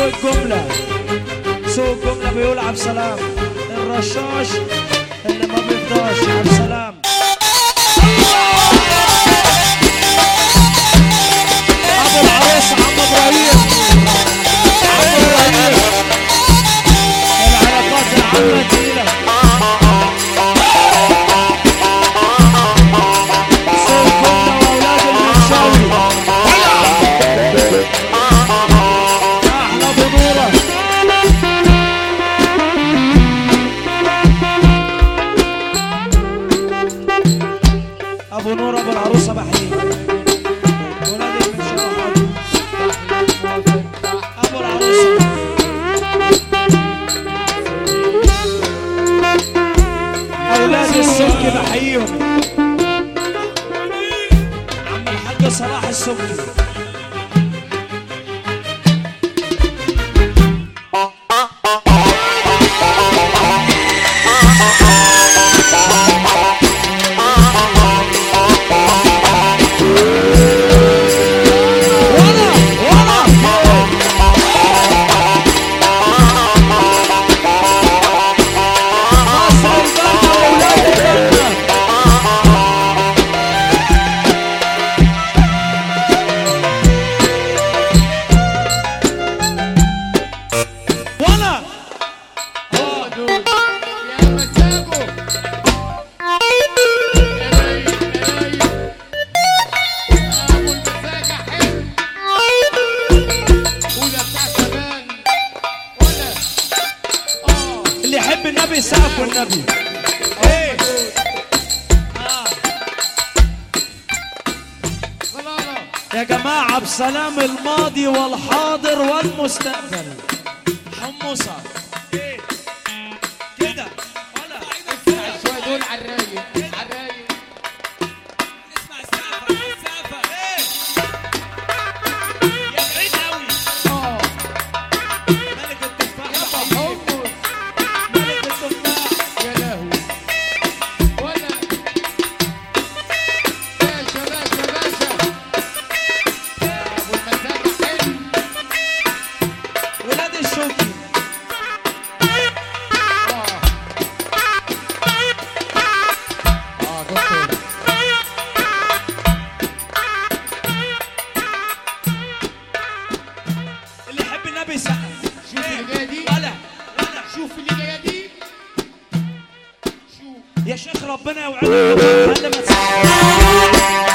سوق الجملة سوق الجملة بيقول عبد السلام الرشاش اللي ما بيفضاش عبد السلام ابو العروس عم ابراهيم عم ابراهيم العلاقات العامة تقيلة سوق الجملة واولاد المنشاوي احلى بنوره ابو نور ابو العروسه بحيي ولاد المنشاوي ابو العروسه اولاد السبكي بحييهم عم الحاج صلاح السبكي ولا ولا مصر البلد واولاد البلد ولا يا مزاجه يا رايق يا رايق ابو المزاج حلو ولا بتاع زمان ولا اه اللي يحب النبي يسقف والنبي ايه آه. خلاص يا جماعة عبد السلام الماضي والحاضر والمستقبل حمصة ايه كده ولا اسمع شويه دول على الرايق على الرايق اسمع السقفة السقفة ايه يا بعيد قوي اه ملك التفاح يابا بحييك. حمص ملك التفاح يا لهوي ولا باشا باشا باشا ابو المزاج حلو ولاد الشوكي اه اه دكتور اللي يحب النبي يسقف شوف اللي جايه دي ولا ولا شوف اللي جايه دي شوف يا شيخ ربنا يوعدك قبل ما تسقف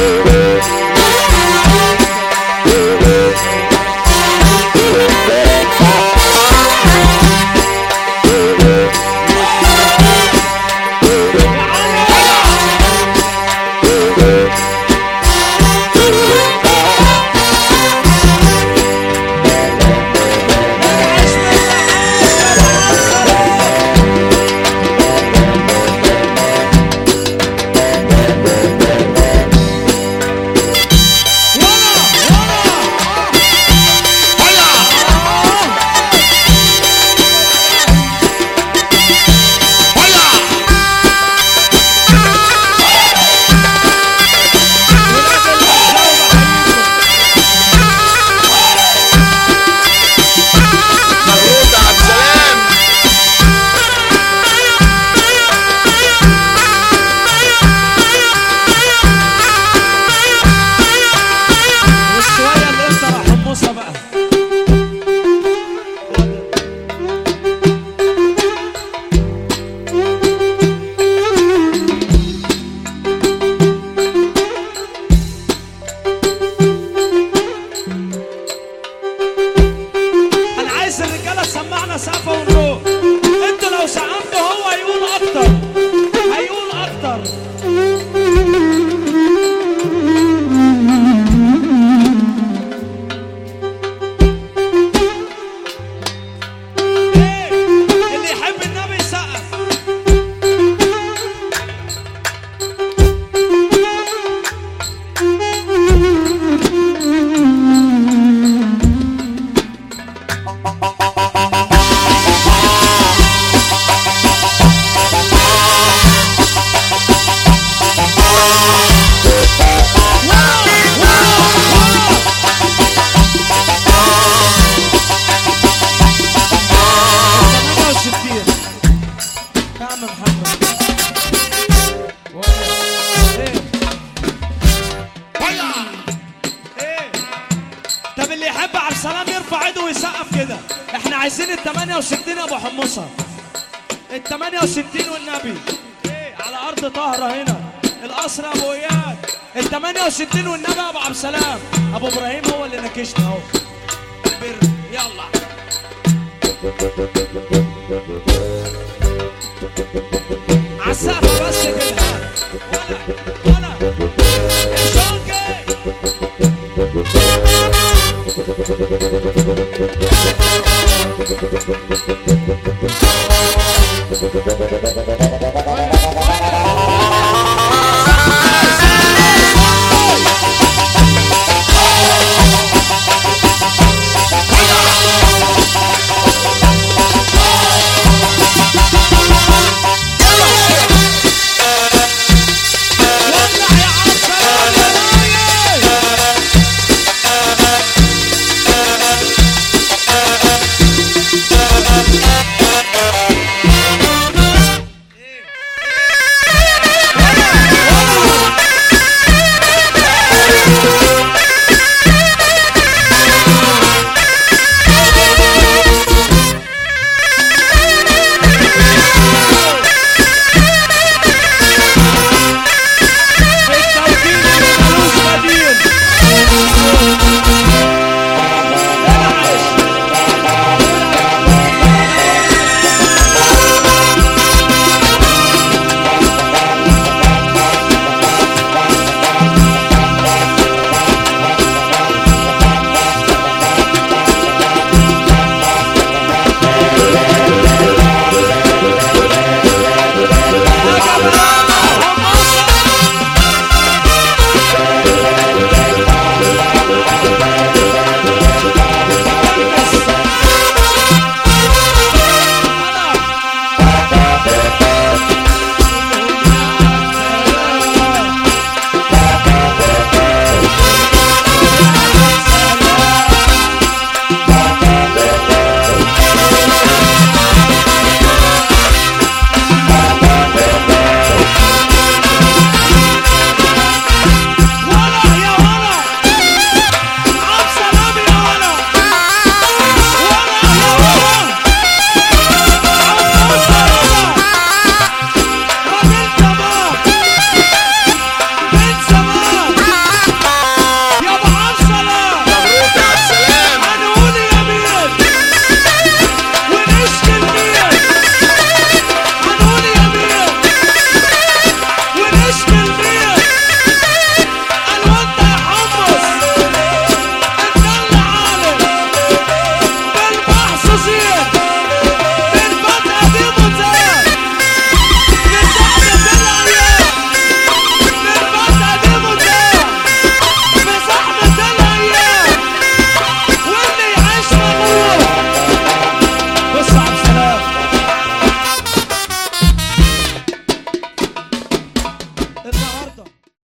مبروك يا عبد السلام والشوية اللي انت راح حمصها بقى انا عايز الرجاله تسمعنا سقفه ونروح انتوا لو سقفتوا هو هيقول اكتر هيقول اكتر ايه اللي يحب النبي يسقف يا عايزين ال 68 يا ابو حمصه ال 68 والنبي ايه على ارض طهره هنا القصر يا ابو اياد ال 68 والنبي يا ابو عبد السلام ابو ابراهيم هو اللي نكشنا اهو بر يلا عالسقف بس كده ولا ولا الشوكي ولع يا عم سلام يا راجل التوكيل ملوش بديل ولا يا ولا عبد سلام يا ولا ولا يا ولا عبد سلام وبنت زمان بنت زمان يا ابو عبد سلام مبروك يا عبد السلام هنقول يمين ونشكي المين هنقول يمين ونشكي المين قال وانت يا حمص انت اللي عالم بالمحظوظين